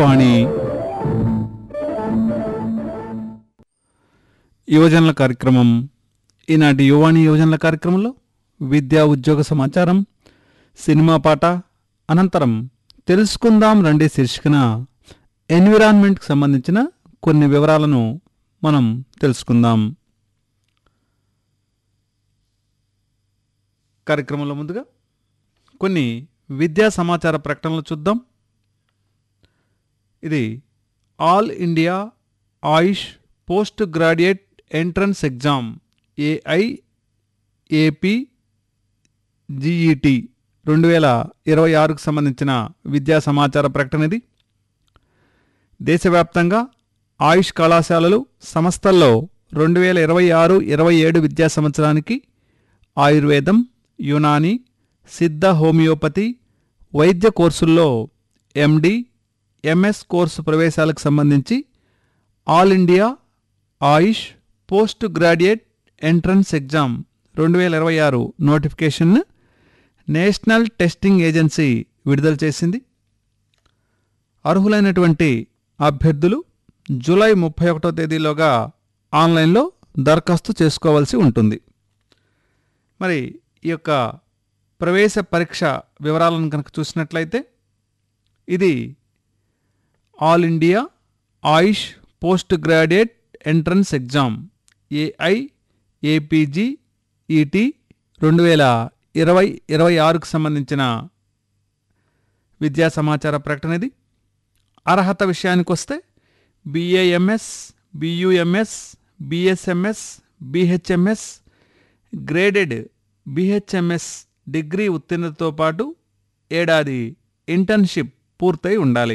యువవాణి యువజనుల కార్యక్రమం ఈనాటి యువాణి యువజనుల కార్యక్రమంలో విద్యా ఉద్యోగ సమాచారం సినిమా పాట అనంతరం తెలుసుకుందాం రండి శీర్షికన ఎన్విరాన్మెంట్కి సంబంధించిన కొన్ని వివరాలను మనం తెలుసుకుందాం కార్యక్రమంలో ముందుగా కొన్ని విద్యా సమాచార ప్రకటనలు చూద్దాం ఇది all India AYUSH post graduate entrance exam AI AP GET రెండు వేల ఇరవై ఆరుకు సంబంధించిన విద్యా సమాచార ప్రకటన ఇది దేశవ్యాప్తంగా ఆయుష్ కళాశాలలు సంస్థల్లో రెండు వేల ఇరవై ఆరు ఇరవై ఏడు విద్యా సంవత్సరానికి ఆయుర్వేదం యునాని సిద్ధ హోమియోపతి వైద్య కోర్సుల్లో ఎండి ఎంఎస్ కోర్సు ప్రవేశాలకు సంబంధించి all India AYUSH post graduate entrance exam రెండు వేల ఇరవై ఆరు నోటిఫికేషన్ నేషనల్ టెస్టింగ్ ఏజెన్సీ విడుదల చేసింది అర్హులైనటువంటి అభ్యర్థులు జూలై ముప్పై ఒకటో తేదీలోగా ఆన్లైన్లో దరఖాస్తు చేసుకోవాల్సి ఉంటుంది మరి ఈ యొక్క ప్రవేశ పరీక్ష వివరాలను కనుక చూసినట్లయితే ఇది all India AYUSH post graduate entrance exam AI APG ET రెండు వేల ఇరవై ఇరవై ఆరుకు సంబంధించిన విద్యా సమాచార ప్రకటన ఇది అర్హత విషయానికి వస్తే BAMS BUMS BSMS BHMS graded BHMS degree ఉత్తీర్ణతతో పాటు ఏడాది ఇంటర్న్షిప్ పూర్తయి ఉండాలి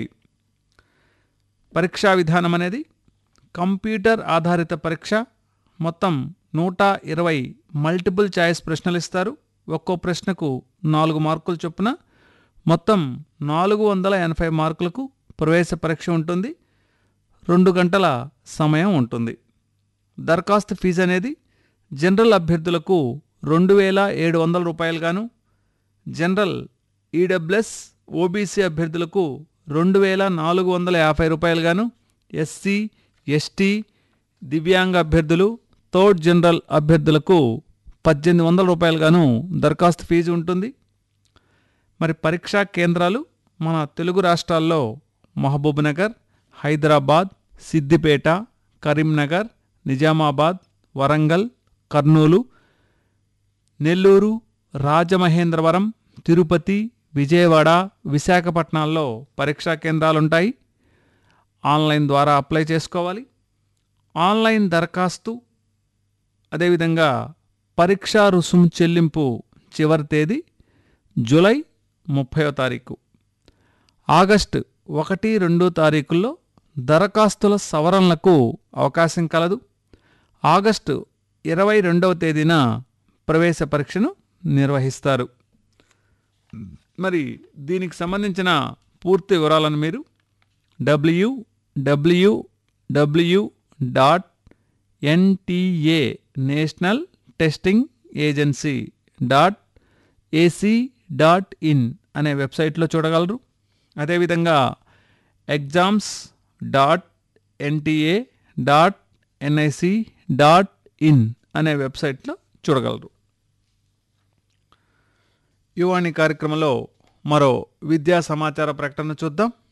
పరీక్షా విధానం అనేది కంప్యూటర్ ఆధారిత పరీక్ష మొత్తం నూట ఇరవై మల్టిపుల్ చాయిస్ ప్రశ్నలు ఇస్తారు ఒక్కో ప్రశ్నకు నాలుగు మార్కులు చొప్పున మొత్తం నాలుగు వందల ఎనభై మార్కులకు ప్రవేశ పరీక్ష ఉంటుంది రెండు గంటల సమయం ఉంటుంది దరఖాస్తు ఫీజు అనేది జనరల్ అభ్యర్థులకు రెండు వేల ఏడు వందల రూపాయలుగాను జనరల్ ఈడబ్ల్యూఎస్ ఓబీసీ అభ్యర్థులకు రెండు వేల నాలుగు వందల యాభై రూపాయలుగాను ఎస్సీ ఎస్టీ దివ్యాంగ అభ్యర్థులు థర్డ్ జనరల్ అభ్యర్థులకు పద్దెనిమిది వందల రూపాయలుగాను దరఖాస్తు ఫీజు ఉంటుంది మరి పరీక్షా కేంద్రాలు మన తెలుగు రాష్ట్రాల్లో మహబూబ్నగర్ హైదరాబాద్ సిద్దిపేట కరీంనగర్ నిజామాబాద్ వరంగల్ కర్నూలు నెల్లూరు రాజమహేంద్రవరం తిరుపతి విజయవాడ విశాఖపట్నాల్లో పరీక్షా కేంద్రాలుంటాయి ఆన్లైన్ ద్వారా అప్లై చేసుకోవాలి ఆన్లైన్ దరఖాస్తు అదేవిధంగా పరీక్షా రుసుము చెల్లింపు చివరి తేదీ జూలై ముప్పయో తారీఖు ఆగస్టు ఒకటి రెండు తారీఖుల్లో దరఖాస్తుల సవరణలకు అవకాశం కలదు ఆగస్టు ఇరవై రెండవ తేదీన ప్రవేశ పరీక్షను నిర్వహిస్తారు మరి దీనికి సంబంధించిన పూర్తి వివరాలను మీరు W W W dot NTA national testing agency dot AC dot in అనే వెబ్సైట్లో చూడగలరు అదేవిధంగా exams dot NTA dot NIC dot in అనే వెబ్సైట్లో చూడగలరు యువాణి కార్యక్రమంలో మరో విద్యా సమాచార ప్రకటన చూద్దాం